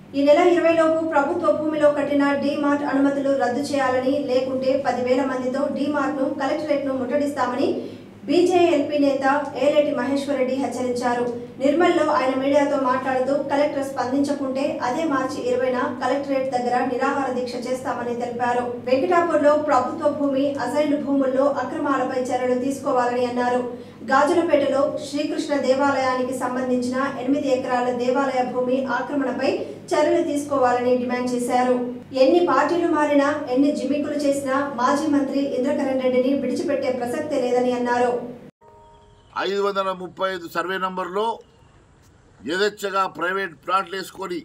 ఈ నెల ఇరవై లోపు ప్రభుత్వ భూమిలో కట్టిన డీమార్ట్ అనుమతులు రద్దు చేయాలని లేకుంటే పదివేల మందితో డీమార్ట్ ను కలెక్టరేట్ ను ముట్టడిస్తామని బీజేఎల్పీ నేత ఏలేటి మహేశ్వరరెడ్డి హెచ్చరించారు నిర్మల్లో ఆయన మీడియాతో మాట్లాడుతూ కలెక్టర్ స్పందించకుంటే అదే మార్చి ఇరవైన కలెక్టరేట్ దగ్గర నిరాహార దీక్ష చేస్తామని తెలిపారు వెంకటాపూర్లో ప్రభుత్వ భూమి అసైన్డ్ భూముల్లో అక్రమాలపై చర్యలు తీసుకోవాలని అన్నారు గాజులపేటలో శ్రీకృష్ణ దేవాలయానికి సంబంధించిన ఎనిమిది ఎకరాల దేవాలయ భూమి ఆక్రమణపై చర్యలు తీసుకోవాలని డిమాండ్ చేశారు ఎన్ని పార్టీలు మారినా ఎన్ని జిమ్మికులు చేసినా మాజీ మంత్రి ఇంద్రకరణ్ రెడ్డిని విడిచిపెట్టే ప్రసక్తే లేదని అన్నారు ఐదు వందల ముప్పై ఐదు సర్వే నంబర్లో యథేచ్ఛగా ప్రైవేట్ ప్లాట్లు వేసుకొని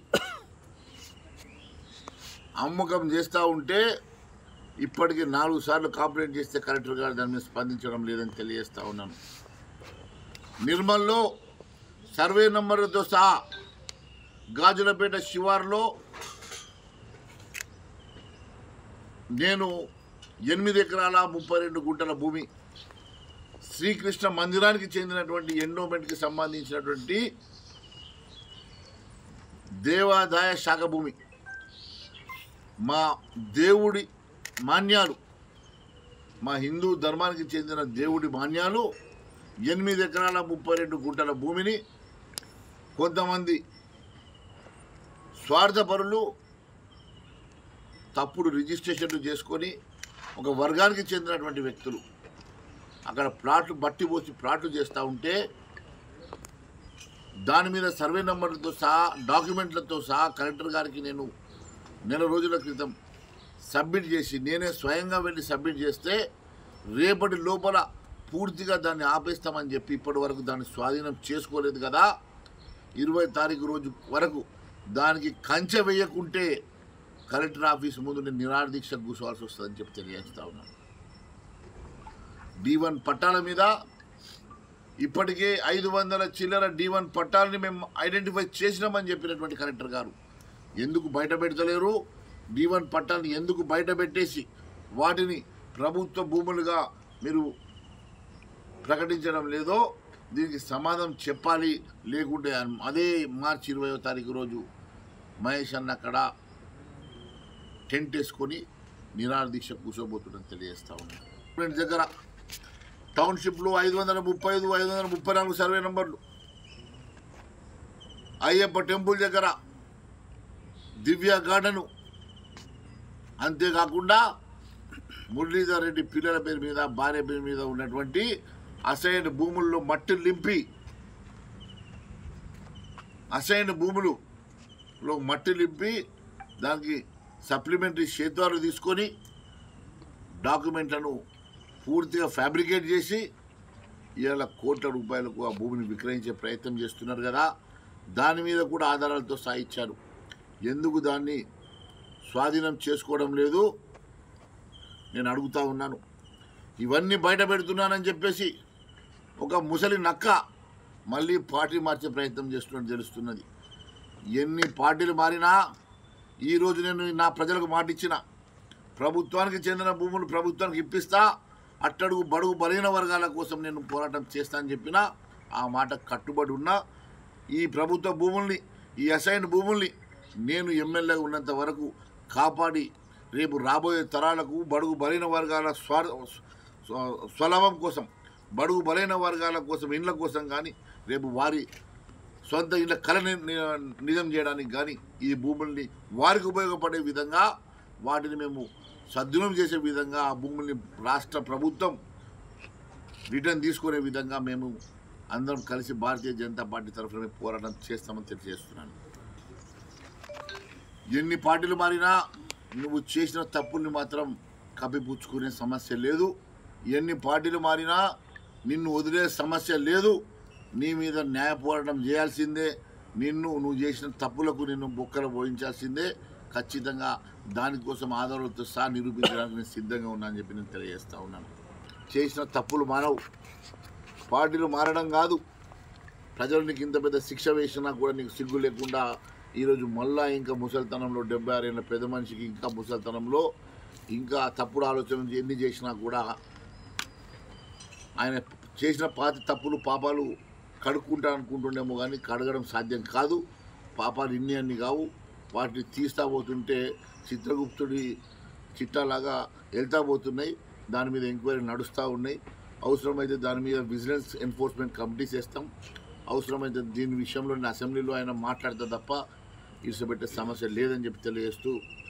అమ్మకం చేస్తూ ఉంటే ఇప్పటికి నాలుగు సార్లు కంప్లైంట్ చేస్తే కలెక్టర్ గారు దాని మీద స్పందించడం లేదని తెలియజేస్తా ఉన్నాను నిర్మల్లో సర్వే నంబర్లతో సహా గాజులపేట శివార్లో నేను ఎనిమిది ఎకరాల ముప్పై రెండు గుంటల భూమి శ్రీకృష్ణ మందిరానికి చెందినటువంటి ఎండోమెంట్కి సంబంధించినటువంటి దేవాదాయ శాఖ భూమి మా దేవుడి మాన్యాలు మా హిందూ ధర్మానికి చెందిన దేవుడి మాన్యాలు ఎనిమిది ఎకరాల ముప్పై రెండు గుంటల భూమిని కొంతమంది స్వార్థపరులు తప్పుడు రిజిస్ట్రేషన్లు చేసుకొని ఒక వర్గానికి చెందినటువంటి వ్యక్తులు అక్కడ ప్లాట్లు బట్టి పోసి ప్లాట్లు చేస్తూ ఉంటే దాని మీద సర్వే నెంబర్లతో సహా డాక్యుమెంట్లతో సహా కలెక్టర్ గారికి నేను నెల రోజుల క్రితం సబ్మిట్ చేసి నేనే స్వయంగా వెళ్ళి సబ్మిట్ చేస్తే రేపటి లోపల పూర్తిగా దాన్ని ఆపేస్తామని చెప్పి ఇప్పటి వరకు దాన్ని స్వాధీనం చేసుకోలేదు కదా ఇరవై తారీఖు రోజు వరకు దానికి కంచె వేయకుంటే కలెక్టర్ ఆఫీస్ ముందు నేను నిరాహార దీక్ష కూర్చోవాల్సి వస్తుందని చెప్పి తెలియజేస్తా ఉన్నాను డి వన్ పట్టాల మీద ఇప్పటికే ఐదు వందల చిల్లర డి వన్ పట్టాలని మేము ఐడెంటిఫై చేసినామని చెప్పినటువంటి కలెక్టర్ గారు ఎందుకు బయట పెడతలేరు డి వన్ పట్టాలని ఎందుకు బయట పెట్టేసి వాటిని ప్రభుత్వ భూములుగా మీరు ప్రకటించడం లేదో దీనికి సమాధానం చెప్పాలి లేకుంటే అదే మార్చి ఇరవయో తారీఖు రోజు మహేష్ అన్న అక్కడ టెంట్ వేసుకొని నిరాహార దీక్ష కూర్చోబోతుందని తెలియజేస్తా ఉన్నాను ఫ్రెండ్స్ దగ్గర టౌన్షిప్లో ఐదు వందల ముప్పై ఐదు ఐదు వందల ముప్పై నాలుగు సర్వే నంబర్లు అయ్యప్ప టెంపుల్ దగ్గర దివ్య గార్డెను అంతేకాకుండా మురళీధర్ రెడ్డి పిల్లల పేరు మీద భార్య పేరు మీద ఉన్నటువంటి అసైన్ భూముల్లో మట్టి లింపి అసైన్ భూములు లో మట్టి లింపి దానికి సప్లిమెంటరీ చేతువారు తీసుకొని డాక్యుమెంట్లను పూర్తిగా ఫ్యాబ్రికేట్ చేసి ఇవాళ కోట్ల రూపాయలకు ఆ భూమిని విక్రయించే ప్రయత్నం చేస్తున్నారు కదా దాని మీద కూడా ఆధారాలతో సాయిచ్చారు ఎందుకు దాన్ని స్వాధీనం చేసుకోవడం లేదు నేను అడుగుతా ఉన్నాను ఇవన్నీ బయట పెడుతున్నానని చెప్పేసి ఒక ముసలి నక్క మళ్ళీ పార్టీ మార్చే ప్రయత్నం చేస్తున్నట్టు తెలుస్తున్నది ఎన్ని పార్టీలు మారినా ఈరోజు నేను నా ప్రజలకు మాట ఇచ్చిన ప్రభుత్వానికి చెందిన భూములు ప్రభుత్వానికి ఇప్పిస్తా అట్టడుగు బడుగు బలహీన వర్గాల కోసం నేను పోరాటం చేస్తా అని చెప్పిన ఆ మాట కట్టుబడి ఉన్నా ఈ ప్రభుత్వ భూముల్ని ఈ అసైన్ భూముల్ని నేను ఎమ్మెల్యేగా ఉన్నంత వరకు కాపాడి రేపు రాబోయే తరాలకు బడుగు బలైన వర్గాల స్వార్ స్వ- స్వలాభం కోసం బడుగు బలైన వర్గాల కోసం ఇండ్ల కోసం కానీ రేపు వారి సొంత ఇళ్ళ కళని ని- నిజం చేయడానికి కానీ ఈ భూముల్ని వారికి ఉపయోగపడే విధంగా వాటిని మేము సద్వినియోగం చేసే విధంగా ఆ భూముల్ని రాష్ట్ర ప్రభుత్వం రిటర్న్ తీసుకునే విధంగా మేము అందరం కలిసి భారతీయ జనతా పార్టీ తరఫున మేము పోరాటం చేస్తామని తెలియజేస్తున్నాను ఎన్ని పార్టీలు మారినా నువ్వు చేసిన తప్పుల్ని మాత్రం కప్పిపుచ్చుకునే సమస్య లేదు ఎన్ని పార్టీలు మారినా నిన్ను వదిలే సమస్య లేదు నీ మీద న్యాయ పోరాటం చేయాల్సిందే నిన్ను నువ్వు చేసిన తప్పులకు నిన్ను బొక్కలు పోయించాల్సిందే ఖచ్చితంగా దానికోసం ఆధారాలతో సహా నిరూపించడానికి నేను సిద్ధంగా ఉన్నా అని చెప్పి నేను తెలియజేస్తా ఉన్నాను చేసిన తప్పులు మానవు పార్టీలు మారడం కాదు ప్రజలు నీకు ఇంత పెద్ద శిక్ష వేసినా కూడా నీకు సిగ్గు లేకుండా ఈరోజు మళ్ళా ఇంకా ముసలితనంలో డెబ్బై ఆరేళ్ళ పెద్ద మనిషికి ఇంకా ముసలితనంలో ఇంకా తప్పుడు ఆలోచనలు ఎన్ని చేసినా కూడా ఆయన చేసిన పాతి తప్పులు పాపాలు కడుక్కుంటా అనుకుంటుండేమో కానీ కడగడం సాధ్యం కాదు పాపాలు ఇన్ని అన్ని కావు వాటిని తీస్తా పోతుంటే చిత్రగుప్తుడి చిట్టాలాగా వెళ్తా పోతున్నాయి దాని మీద ఎంక్వైరీ నడుస్తూ ఉన్నాయి అవసరమైతే దాని మీద విజిలెన్స్ ఎన్ఫోర్స్మెంట్ కమిటీ చేస్తాం అవసరమైతే దీని విషయంలో నేను అసెంబ్లీలో ఆయన మాట్లాడతా తప్ప ఇడిసబెట్టే సమస్య లేదని చెప్పి తెలియజేస్తూ